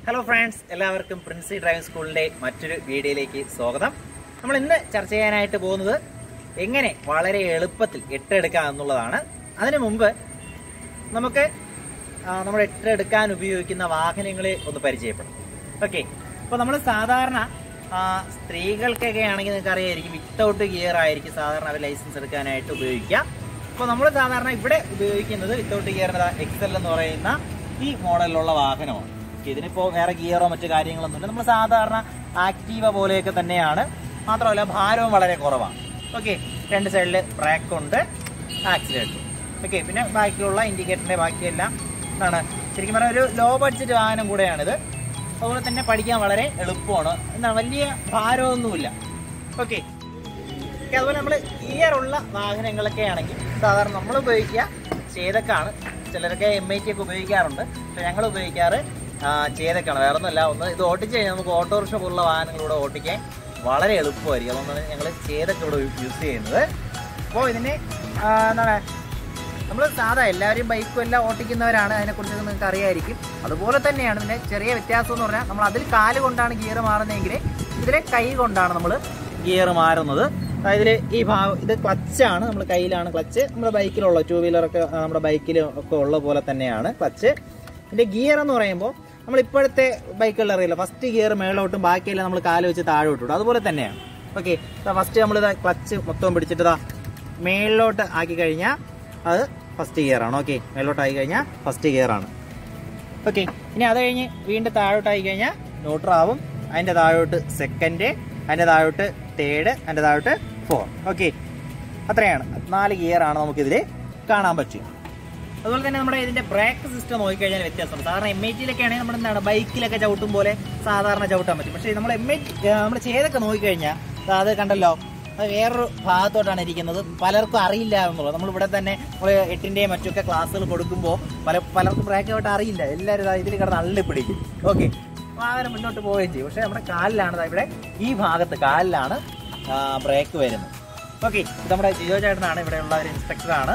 hello friends എല്ലാവർക്കും Princy driving സ്കൂളിന്റെ മറ്റൊരു വീഡിയോയിലേക്ക് സ്വാഗതം നമ്മൾ ഇന്ന് ചർച്ച ചെയ്യാനായിട്ട് പോകുന്നത് എങ്ങനെ വളരെ എളുപ്പത്തിൽ എട്ടെടുക്കാം എന്നുള്ളതാണ് അതിനു മുമ്പ് നമുക്ക് ആ, നമ്മൾ എട്ടെടുക്കാൻ ഉപയോഗിക്കുന്ന വാഹനങ്ങളെ ഒന്ന് പരിചയപ്പെടാം ഓക്കെ അപ്പോൾ നമ്മൾ സാധാരണ ആ, സ്ത്രീകൾക്കൊക്കെ ആണെങ്കിൽ നിങ്ങൾക്ക് അറിയായിരിക്കും വിത്തൗട്ട് ഗിയർ ആയിരിക്കും സാധാരണ അവർ ലൈസൻസ് എടുക്കാനായിട്ട് ഉപയോഗിക്കുക അപ്പോൾ നമ്മൾ സാധാരണ ഇവിടെ ഉപയോഗിക്കുന്നത് വിത്തൗട്ട് ഗിയറിന് എക്സൽ എന്ന് പറയുന്ന ഈ മോഡലിലുള്ള വാഹനമാണ് ഇതിനിപ്പോ വേറെ ഗിയറോ മറ്റു കാര്യങ്ങളൊന്നുമില്ല നമ്മൾ സാധാരണ ആക്റ്റീവ പോലെയൊക്കെ തന്നെയാണ് മാത്രമല്ല ഭാരവും വളരെ കുറവാണ് ഓക്കെ രണ്ട് സൈഡിൽ ബ്രേക്ക് ഉണ്ട് ആക്സിലേറ്റർ ഓക്കെ പിന്നെ ബാക്കിയുള്ള ഇൻഡിക്കേറ്ററിന്റെ ബാക്കിയെല്ലാം എന്താണ് ശരിക്കും പറഞ്ഞാൽ ഒരു ലോ ബഡ്ജറ്റ് വാഹനം കൂടെയാണിത് അതുപോലെ തന്നെ പഠിക്കാൻ വളരെ എളുപ്പമാണ് എന്താണ് വലിയ ഭാരമൊന്നുമില്ല ഓക്കെ ഓക്കെ, അതുപോലെ നമ്മൾ ഗിയർ ഉള്ള വാഹനങ്ങളൊക്കെ ആണെങ്കിൽ സാധാരണ നമ്മൾ ഉപയോഗിക്കുക ചേതക്കാണ് ചിലരൊക്കെ എം ഐ ടി ഒക്കെ ഉപയോഗിക്കാറുണ്ട് പക്ഷെ ഞങ്ങൾ ഉപയോഗിക്കാറ് ആ, ചേതക്കാണ് വേറെ ഒന്നുമല്ല ഒന്ന് ഇത് ഓട്ടിച്ച് കഴിഞ്ഞാൽ നമുക്ക് ഓട്ടോറിക്ഷ പോലുള്ള വാഹനങ്ങളിലൂടെ ഓട്ടിക്കാൻ വളരെ എളുപ്പമായിരിക്കും അതുകൊണ്ടാണ് ഞങ്ങൾ ചേതക്ക് ഇവിടെ യൂസ് ചെയ്യുന്നത് അപ്പോൾ ഇതിന് ആ, എന്താണ് നമ്മൾ സാധാ എല്ലാവരും ബൈക്കും എല്ലാം ഓട്ടിക്കുന്നവരാണ് അതിനെക്കുറിച്ച് നിങ്ങൾക്ക് അറിയായിരിക്കും അതുപോലെ തന്നെയാണ് ഇതിന്റെ ചെറിയ വ്യത്യാസം എന്ന് പറഞ്ഞാൽ നമ്മൾ അതിൽ കാല് കൊണ്ടാണ് ഗിയർ മാറുന്നതെങ്കിൽ ഇതിലെ കൈ കൊണ്ടാണ് നമ്മൾ ഗിയർ മാറുന്നത് അതായത് ഈ ഭാഗം ഇത് ക്ലച്ചാണ് നമ്മൾ കയ്യിലാണ് ക്ലച്ച് നമ്മുടെ ബൈക്കിലുള്ള ടൂ വീലറൊക്കെ ആ, നമ്മുടെ ബൈക്കിൽ ഒക്കെ ഉള്ള പോലെ തന്നെയാണ് ക്ലച്ച് ഇതിന്റെ ഗിയർ എന്ന് പറയുമ്പോൾ നമ്മൾ ഇപ്പോഴത്തെ ബൈക്കുകളിൽ അറിയില്ല ഫസ്റ്റ് ഗിയർ മേളോട്ടും ബാക്കിയെല്ലാം നമ്മൾ കാല് വെച്ച് താഴെ ഇട്ടു അതുപോലെ തന്നെയാണ് ഓക്കെ ഫസ്റ്റ് നമ്മൾ ക്ലച്ച് മൊത്തം പിടിച്ചിട്ട് ഇതാ മേളിലോട്ട് ആക്കി കഴിഞ്ഞാൽ അത് ഫസ്റ്റ് ഗിയർ ആണ് ഓക്കെ മേലോട്ടായി കഴിഞ്ഞാൽ ഫസ്റ്റ് ഗിയർ ആണ് ഓക്കെ ഇനി അത് കഴിഞ്ഞ് വീണ്ടും താഴോട്ടായി കഴിഞ്ഞാൽ ന്യൂട്രൽ ആവും അതിൻ്റെ താഴോട്ട് സെക്കൻഡ് അതിൻ്റെ താഴോട്ട് തേർഡ് അതിൻ്റെ താഴോട്ട് ഫോർ ഓക്കെ അത്രയാണ് നാല് ഗിയർ ആണ് നമുക്കിതിൽ കാണാൻ പറ്റുക അതുപോലെ തന്നെ നമ്മുടെ ഇതിന്റെ ബ്രേക്ക് സിസ്റ്റം നോക്കിക്കഴിഞ്ഞാൽ വ്യത്യാസമുണ്ട് സാധാരണ എം ഐ ടിയിലൊക്കെ ആണെങ്കിൽ നമ്മുടെ എന്താണ് ബൈക്കിലൊക്കെ ചവിട്ടും പോലെ സാധാരണ ചവിട്ടാൻ പറ്റും പക്ഷേ നമ്മൾ എം ഐ ടി നമ്മൾ ചെയ്തൊക്കെ നോക്കിക്കഴിഞ്ഞാൽ ദാ അത് കണ്ടല്ലോ അത് വേറൊരു ഭാഗത്തോട്ടാണ് ഇരിക്കുന്നത് പലർക്കും അറിയില്ല എന്നുള്ളത് നമ്മൾ ഇവിടെ തന്നെ നമ്മൾ എട്ടിന്റെയും മറ്റൊക്കെ ക്ലാസ്സുകൾ കൊടുക്കുമ്പോൾ പല പലർക്കും ബ്രേക്ക് ആയിട്ട് അറിയില്ല എല്ലാവരും ദാ ഇതിൽ കിടന്ന് അള്ളി പിടിക്കും ഓക്കെ വാഹനം മുന്നോട്ട് പോവുകയും ചെയ്യും പക്ഷേ നമ്മുടെ കാലിലാണ് ദാ ഇവിടെ ഈ ഭാഗത്ത് കാലിലാണ് ബ്രേക്ക് വരുന്നത് ഓക്കെ ഇത് നമ്മുടെ ജിയോ ചേട്ടനാണ് ഇവിടെയുള്ള ഒരു ഇൻസ്പെക്ടറാണ്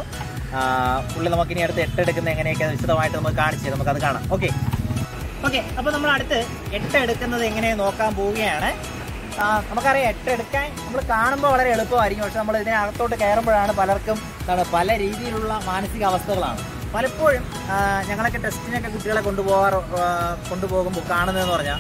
പുള്ളി നമുക്ക് ഇനി അടുത്ത് എട്ട് എടുക്കുന്ന എങ്ങനെയൊക്കെ വിശദമായിട്ട് നമുക്ക് കാണിച്ചു തരും നമുക്കത് കാണാം ഓക്കെ ഓക്കെ അപ്പൊ നമ്മൾ അടുത്ത് എട്ട് എടുക്കുന്നത് എങ്ങനെ നോക്കാൻ പോവുകയാണ് ആ, നമുക്കറിയാം എട്ട് എടുക്കാൻ നമ്മൾ കാണുമ്പോൾ വളരെ എളുപ്പമായിരിക്കും പക്ഷെ നമ്മൾ ഇതിനകത്തോട്ട് കയറുമ്പോഴാണ് പലർക്കും എന്താണ് പല രീതിയിലുള്ള മാനസിക അവസ്ഥകളാണ് പലപ്പോഴും ആ, ഞങ്ങളൊക്കെ ടെസ്റ്റിനൊക്കെ കുട്ടികളെ കൊണ്ടുപോകാറ് ആ, കൊണ്ടുപോകുമ്പോൾ കാണുന്നതെന്ന് പറഞ്ഞാൽ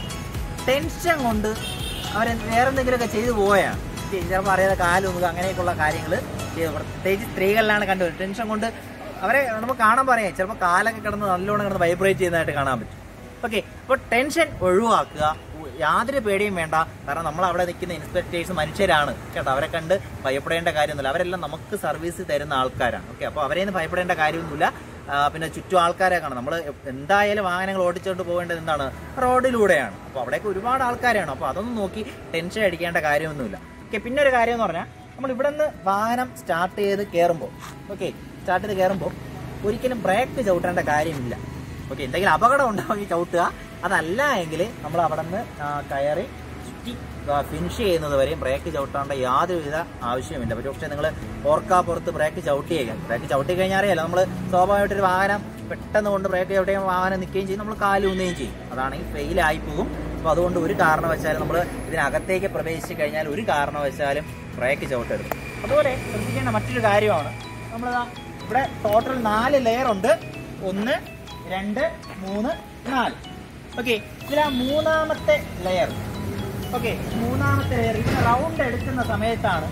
ടെൻഷൻ കൊണ്ട് അവർ വേറെ എന്തെങ്കിലുമൊക്കെ ചെയ്തു പോയാണ് ചിലപ്പോൾ അറിയാതെ കാലൊന്നുക അങ്ങനെയൊക്കെയുള്ള കാര്യങ്ങൾ ചെയ്തു പ്രത്യേകിച്ച് സ്ത്രീകളിലാണ് കണ്ടത് ടെൻഷൻ കൊണ്ട് അവരെ നമുക്ക് കാണാൻ പറയാം ചിലപ്പോൾ കാലൊക്കെ കിടന്ന് നല്ലോണം കിടന്ന് വൈബ്രേറ്റ് ചെയ്യുന്നതായിട്ട് കാണാൻ പറ്റും ഓക്കെ അപ്പോൾ ടെൻഷൻ ഒഴിവാക്കുക യാതൊരു പേടിയും വേണ്ട കാരണം നമ്മൾ അവിടെ നിൽക്കുന്ന ഇൻസ്പെക്ടേഴ്സ് മനുഷ്യരാണ് കേട്ടോ അവരെ കണ്ട് ഭയപ്പെടേണ്ട കാര്യമൊന്നുമില്ല അവരെല്ലാം നമുക്ക് സർവീസ് തരുന്ന ആൾക്കാരാണ് ഓക്കെ അപ്പോൾ അവരെ നിന്ന് ഭയപ്പെടേണ്ട കാര്യമൊന്നുമില്ല ആ, പിന്നെ ചുറ്റും ആൾക്കാരെ കാണാം നമ്മൾ എന്തായാലും വാഹനങ്ങൾ ഓടിച്ചുകൊണ്ട് പോകേണ്ടത് എന്താണ് റോഡിലൂടെയാണ് അപ്പോൾ അവിടേക്ക് ഒരുപാട് ആൾക്കാരാണ് അപ്പോൾ അതൊന്നും നോക്കി ടെൻഷൻ അടിക്കേണ്ട കാര്യമൊന്നുമില്ല ഓക്കെ പിന്നെ ഒരു കാര്യം എന്ന് പറഞ്ഞാൽ നമ്മൾ ഇവിടെ നിന്ന് വാഹനം സ്റ്റാർട്ട് ചെയ്ത് കയറുമ്പോൾ ഓക്കെ സ്റ്റാർട്ട് ചെയ്ത് കയറുമ്പോൾ ഒരിക്കലും ബ്രേക്ക് ചവിട്ടേണ്ട കാര്യമില്ല ഓക്കെ എന്തെങ്കിലും അപകടം ഉണ്ടാവുമെങ്കിൽ ചവിട്ടുക അതല്ല എങ്കിൽ നമ്മൾ അവിടെ നിന്ന് കയറി ചുറ്റി ഫിനിഷ് ചെയ്യുന്നത് വരെയും ബ്രേക്ക് ചവിട്ടേണ്ട യാതൊരുവിധ ആവശ്യമില്ല പക്ഷേ നിങ്ങൾ ഓർക്കാപ്പുറത്ത് ബ്രേക്ക് ചവിട്ടിയേക്കാം ബ്രേക്ക് ചവിട്ടി കഴിഞ്ഞാൽ അറിയാലോ നമ്മൾ സ്വാഭാവികമായിട്ടൊരു വാഹനം പെട്ടെന്ന് കൊണ്ട് ബ്രേക്ക് ചവിട്ടിയാൽ വാഹനം നിൽക്കുകയും ചെയ്യും നമ്മൾ കാലൂന്നുകയും ചെയ്യും അതാണെങ്കിൽ ഫെയിൽ ആയി പോകും അപ്പോൾ അതുകൊണ്ട് ഒരു കാരണവശാലും നമ്മൾ ഇതിനകത്തേക്ക് പ്രവേശിച്ച് കഴിഞ്ഞാൽ ഒരു കാരണവശാലും ബ്രേക്ക് ചവിട്ടരുത് അതുപോലെ ശ്രദ്ധിക്കേണ്ട മറ്റൊരു കാര്യമാണ് നമ്മളിതാ ഇവിടെ ടോട്ടൽ നാല് ലെയർ ഉണ്ട് ഒന്ന് രണ്ട് മൂന്ന് നാല് ഓക്കെ ഇതിൽ ആ മൂന്നാമത്തെ ലെയർ ഓക്കെ മൂന്നാമത്തെ ലെയർ ഇതിന് റൗണ്ട് എടുക്കുന്ന സമയത്താണ്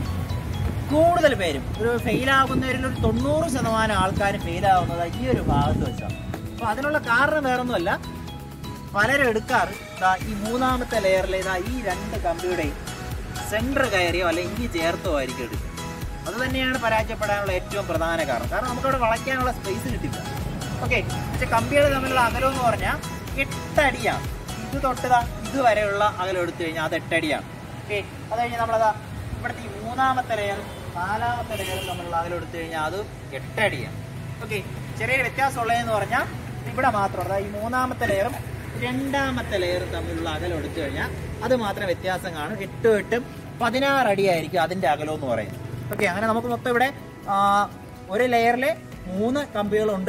കൂടുതൽ പേരും ഒരു ഫെയിലാകുന്നവരിൽ ഒരു തൊണ്ണൂറ് ശതമാനം ആൾക്കാരും ഫെയിലാകുന്നത് ഈ ഒരു ഭാഗത്ത് വെച്ചാണ് അപ്പൊ അതിനുള്ള കാരണം വേറൊന്നുമല്ല പലരും എടുക്കാറ് ദാ ഈ മൂന്നാമത്തെ ലെയറിൽ ഇതാ ഈ രണ്ട് കമ്പിയുടെയും സെന്റർ കയറിയോ അല്ലെങ്കിൽ ഈ ചേർത്തോ ആയിരിക്കും എടുക്കുക അത് തന്നെയാണ് പരാജയപ്പെടാനുള്ള ഏറ്റവും പ്രധാന കാരണം കാരണം നമുക്കവിടെ വളയ്ക്കാനുള്ള സ്പേസ് കിട്ടില്ല ഓക്കെ പക്ഷെ കമ്പികൾ തമ്മിലുള്ള അകലം എന്ന് പറഞ്ഞാൽ എട്ടടിയാണ് ഇത് തൊട്ടതാ ഇതുവരെയുള്ള അകലം എടുത്തു കഴിഞ്ഞാൽ അത് എട്ടടിയാണ് ഓക്കെ അത് കഴിഞ്ഞ് നമ്മളതാ ഇവിടുത്തെ ഈ മൂന്നാമത്തെ ലെയറും നാലാമത്തെ ലെയറും തമ്മിലുള്ള അകലം എടുത്തു കഴിഞ്ഞാൽ അത് എട്ടടിയാണ് ഓക്കെ ചെറിയൊരു വ്യത്യാസം ഉള്ളതെന്ന് പറഞ്ഞാൽ ഇവിടെ മാത്രം അതായത് ഈ മൂന്നാമത്തെ ലെയറും രണ്ടാമത്തെ ലെയറും തമ്മിലുള്ള അകലം എടുത്തു കഴിഞ്ഞാൽ അത് മാത്രം വ്യത്യാസം കാണും എട്ടും എട്ടും പതിനാറ് അടിയായിരിക്കും അതിന്റെ അകലം എന്ന് പറയുന്നത് ഓക്കെ അങ്ങനെ നമുക്ക് മൊത്തം ഇവിടെ ആ, ഒരു ലെയറിൽ മൂന്ന് കമ്പികളുണ്ട്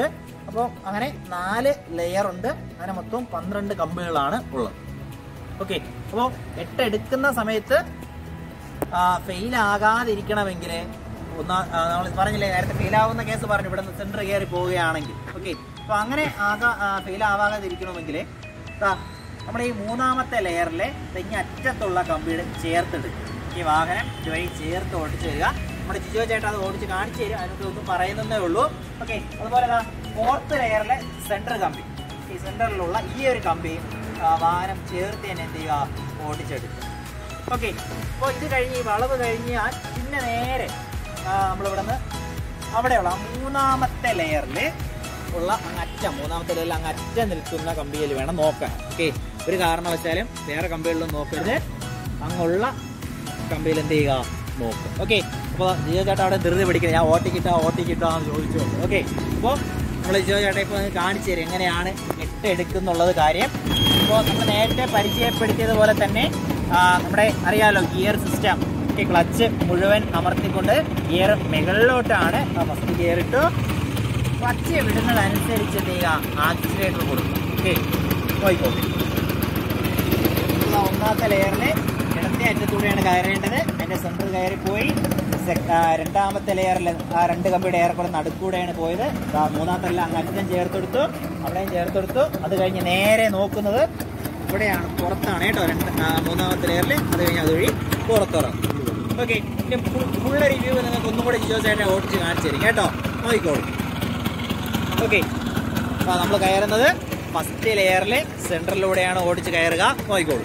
അപ്പോൾ അങ്ങനെ നാല് ലെയർ ഉണ്ട് അങ്ങനെ മൊത്തം പന്ത്രണ്ട് കമ്പികളാണ് ഉള്ളത് ഓക്കെ അപ്പോൾ എട്ട് എടുക്കുന്ന സമയത്ത് ഫെയിൽ ആകാതിരിക്കണമെങ്കിൽ ഒന്നാ നമ്മൾ പറഞ്ഞില്ലേ നേരത്തെ ഫെയിൽ ആവുന്ന കേസ് പറഞ്ഞു ഇവിടെ നിന്ന് സെൻറ്റർ കയറി പോവുകയാണെങ്കിൽ ഓക്കെ അപ്പോൾ അങ്ങനെ ആകാ ഫെയിൽ ആവാതിരിക്കണമെങ്കിൽ നമ്മുടെ ഈ മൂന്നാമത്തെ ലെയറിലെ തെങ്ങി അറ്റത്തുള്ള കമ്പിയുടെ ചേർത്തെടുക്കും ഈ വാഹനം ഇതുവഴി ചേർത്ത് ഓടിച്ചു തരിക നമ്മുടെ ജിജോ ചേട്ടാ അത് ഓടിച്ച് കാണിച്ചു തരും അതിനകത്ത് ഒന്നും പറയുന്നതേ ഉള്ളൂ ഓക്കെ അതുപോലെ ഫോർത്ത് ലെയറിലെ സെൻറ്റർ കമ്പി ഈ സെൻറ്ററിലുള്ള ഈ ഒരു കമ്പിയും ആ, വാഹനം ചേർത്ത് തന്നെ എന്ത് ചെയ്യുക ഓടിച്ചെടുക്കുക ഓക്കെ അപ്പോൾ ഇത് കഴിഞ്ഞ് ഈ വളവ് കഴിഞ്ഞാൽ പിന്നെ നേരെ നമ്മളിവിടെ നിന്ന് അവിടെയുള്ള ആ മൂന്നാമത്തെ ലെയറിൽ ഉള്ള അങ്ങറ്റം മൂന്നാമത്തെ ലെയറിൽ അങ്ങറ്റം നിൽക്കുന്ന കമ്പിയിൽ വേണം നോക്കാൻ ഓക്കെ ഒരു കാരണവശാലും വേറെ കമ്പികളിലും നോക്കരുത് അങ്ങുള്ള കമ്പിയിൽ എന്ത് ചെയ്യുക നോക്കും ഓക്കെ അപ്പോൾ ജിയോ ചേട്ടാ അവിടെ ധൃതി പിടിക്കുന്നത് ഞാൻ ഓട്ടിക്കിട്ടാ ഓട്ടിക്കിട്ടാന്ന് ചോദിച്ചു ഓക്കെ അപ്പോൾ നമ്മൾ ജിയോ ചേട്ടാ ഇപ്പോൾ കാണിച്ചു തരും എങ്ങനെയാണ് എട്ട് എടുക്കുന്നുള്ളത് കാര്യം ഇപ്പോൾ നമ്മൾ നേരത്തെ പരിചയപ്പെടുത്തിയതുപോലെ തന്നെ ആ, നമ്മുടെ അറിയാലോ ഗിയർ സിസ്റ്റം ഓക്കെ ക്ലച്ച് മുഴുവൻ അമർത്തിക്കൊണ്ട് ഗിയർ മുകളിലോട്ടാണ് ഫസ്റ്റ് ഗിയർ ഇട്ടു ക്ലച്ച് വിടുന്നതനുസരിച്ച് എന്ത് ചെയ്യുക ആക്സിലേറ്റർ കൊടുക്കും ഓക്കെ പോയിക്കോട്ടെ ഇപ്പൊ ഒന്നാമത്തെ ലെയറിലെ ഇടത്തെ അറ്റത്തൂടെയാണ് കയറേണ്ടത് അതിന്റെ സെന്റർ കയറി പോയി സെ- ആ, രണ്ടാമത്തെ ലെയറിൽ ആ രണ്ട് കമ്പിയുടെ ഏറെക്കുറെ നടുക്കൂടെയാണ് പോയത് ദാ മൂന്നാമത്തെ എല്ലാം അങ്ങ് അറ്റം ചേർത്തെടുത്തു അവിടെയും ചേർത്തെടുത്തു അത് കഴിഞ്ഞ് നേരെ നോക്കുന്നത് ഇവിടെയാണ് പുറത്താണ് കേട്ടോ രണ്ട് ആ, മൂന്നാമത്തെ ലെയറിൽ അത് കഴിഞ്ഞ് അതുവഴി പുറത്തിറങ്ങും ഓക്കെ ഇതിന്റെ ഫുൾ റിവ്യൂ നിങ്ങൾക്ക് ഒന്നും കൂടെ ജിജോ ചേട്ടനെ ഓടിച്ച് കാണിച്ചു തരും കേട്ടോ നോക്കിക്കോളൂ ഓക്കെ അപ്പോൾ നമ്മൾ കയറുന്നത് ഫസ്റ്റ് ലെയറിലെ സെൻറ്ററിലൂടെയാണ് ഓടിച്ച് കയറുക നോക്കിക്കോളൂ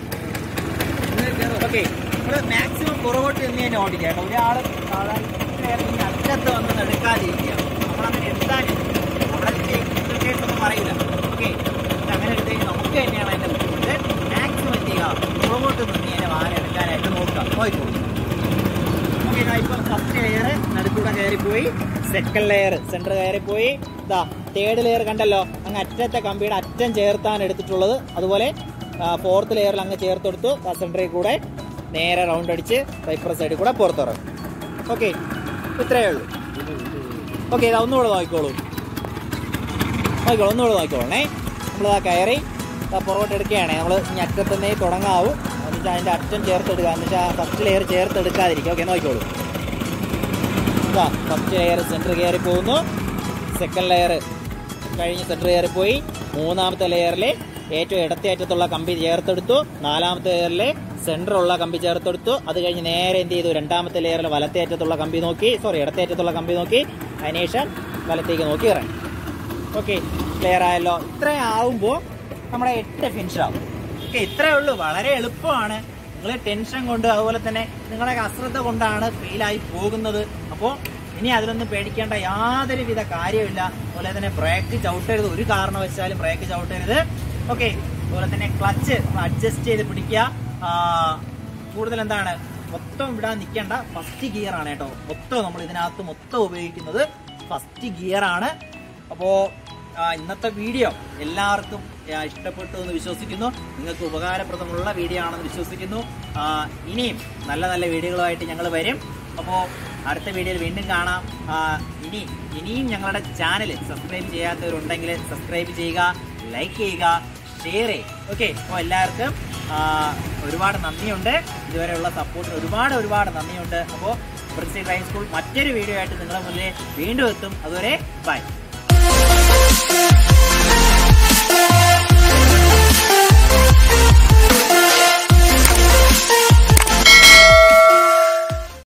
ഓക്കെ നമ്മൾ മാക്സിമം പുറകോട്ട് നിന്ന് തന്നെ ഓടിക്കുക കേട്ടോ ഒരാൾ സാധാരണ അറ്റത്ത് വന്ന് എടുക്കാതിരിക്കുക നമ്മളങ്ങനെ എടുത്താലും അവിടെ ഒന്നും പറയില്ല ഓക്കെ അങ്ങനെ എടുത്ത് കഴിഞ്ഞാൽ നമുക്ക് തന്നെയാണ് അതിൻ്റെ ബുദ്ധിമുട്ട് മാക്സിമം എന്ത് ചെയ്യുക പുറകോട്ട് നിന്ന് തന്നെ വാഹനം എടുക്കാനായിട്ട് നോക്കുക നോക്കിക്കോളൂ ഓക്കെ ഇപ്പം ഫസ്റ്റ് ലെയർ നടുക്കൂടെ കയറിപ്പോയി സെക്കൻഡ് ലെയർ സെന്റർ കയറിപ്പോയി ഇതാ തേർഡ് ലെയർ കണ്ടല്ലോ അങ്ങ് അറ്റത്തെ കമ്പിയുടെ അറ്റം ചേർത്താണ് എടുത്തിട്ടുള്ളത് അതുപോലെ ഫോർത്ത് ലെയറിൽ അങ്ങ് ചേർത്തെടുത്തു ആ സെന്ററിൽ കൂടെ നേരെ റൗണ്ട് അടിച്ച് സൈപ്രസ് സൈഡിൽ കൂടെ പുറത്തിറങ്ങും ഓക്കെ ഇത്രയേ ഉള്ളൂ ഓക്കെ ഇതാ ഒന്നുകൂടെ നോക്കിക്കോളൂ നോക്കിക്കോളൂ ഒന്നുകൂടെ നോക്കിക്കോളണേ നമ്മളിതാ കയറി ദാ പുറകോട്ട് എടുക്കുകയാണേ നമ്മൾ ഇനി അറ്റത്തുനിന്നേ തുടങ്ങാവൂ എന്നിട്ട് അതിൻ്റെ അറ്റം ചേർത്തെടുക്കുക എന്നുവെച്ചാൽ ഫസ്റ്റ് ലെയർ ചേർത്തെടുക്കാതിരിക്കും ഓക്കെ നോക്കിക്കോളൂ ഇതാ ഫസ്റ്റ് ലെയർ സെൻറ്റർ കയറി പോകുന്നു സെക്കൻഡ് ലെയർ കഴിഞ്ഞ് സെൻറ്റർ കയറി പോയി മൂന്നാമത്തെ ലെയറിൽ ഏറ്റവും ഇടത്തെ അറ്റത്തുള്ള കമ്പി ചേർത്തെടുത്തു നാലാമത്തെ ലെയറിലെ സെൻറ്ററുള്ള കമ്പി ചേർത്തെടുത്തു അത് കഴിഞ്ഞ് നേരെ എന്ത് ചെയ്തു രണ്ടാമത്തെ ലെയറിൽ വലത്തെ അറ്റത്തുള്ള കമ്പി നോക്കി സോറി ഇടത്തെ അറ്റത്തുള്ള കമ്പി നോക്കി അതിനുശേഷം വലത്തേക്ക് നോക്കി ഇറങ്ങി ഓക്കെ ക്ലിയർ ആയല്ലോ ഇത്രയും ആവുമ്പോൾ നമ്മുടെ എട്ട് ഫിനിഷ് ആവും ഓക്കെ ഇത്രയേ ഉള്ളൂ വളരെ എളുപ്പമാണ് നിങ്ങൾ ടെൻഷൻ കൊണ്ട് അതുപോലെ തന്നെ നിങ്ങളുടെ അശ്രദ്ധ കൊണ്ടാണ് ഫെയിലായി പോകുന്നത് അപ്പോൾ ഇനി അതിലൊന്നും പേടിക്കേണ്ട യാതൊരുവിധ കാര്യമില്ല അതുപോലെ തന്നെ ബ്രേക്ക് ചവിട്ടരുത് ഒരു കാരണവശാലും ബ്രേക്ക് ചവിട്ടരുത് ഓക്കെ അതുപോലെ തന്നെ ക്ലച്ച് അഡ്ജസ്റ്റ് ചെയ്ത് പിടിക്കുക ആ, കൂടുതൽ എന്താണ് മൊത്തം വിടാൻ നിൽക്കേണ്ട ഫസ്റ്റ് ഗിയർ ആണ് കേട്ടോ മൊത്തം നമ്മൾ ഇതിനകത്ത് മൊത്തം ഉപയോഗിക്കുന്നത് ഫസ്റ്റ് ഗിയർ ആണ് അപ്പോൾ ഇന്നത്തെ വീഡിയോ എല്ലാവർക്കും ആ, ഇഷ്ടപ്പെട്ടു എന്ന് വിശ്വസിക്കുന്നു നിങ്ങൾക്ക് ഉപകാരപ്രദമുള്ള വീഡിയോ ആണെന്ന് വിശ്വസിക്കുന്നു ആ, ഇനിയും നല്ല നല്ല വീഡിയോകളുമായിട്ട് ഞങ്ങൾ വരും അപ്പോൾ അടുത്ത വീഡിയോയിൽ വീണ്ടും കാണാം ആ, ഇനി ഇനിയും ഞങ്ങളുടെ ചാനൽ സബ്സ്ക്രൈബ് ചെയ്യാത്തവരുണ്ടെങ്കിൽ സബ്സ്ക്രൈബ് ചെയ്യുക ലൈക്ക് ചെയ്യുക ഷെയർ ചെയ്യുക ഓക്കെ അപ്പോൾ എല്ലാവർക്കും ആ, ഒരുപാട് നന്ദിയുണ്ട് ഇതുവരെയുള്ള സപ്പോർട്ടിന് ഒരുപാട് ഒരുപാട് നന്ദിയുണ്ട് അപ്പോൾ പ്രിൻസി ഡ്രൈവിംഗ് സ്കൂൾ മറ്റൊരു വീഡിയോ ആയിട്ട് നിങ്ങളുടെ മുന്നിൽ വീണ്ടും എത്തും അതുവരെ ബൈ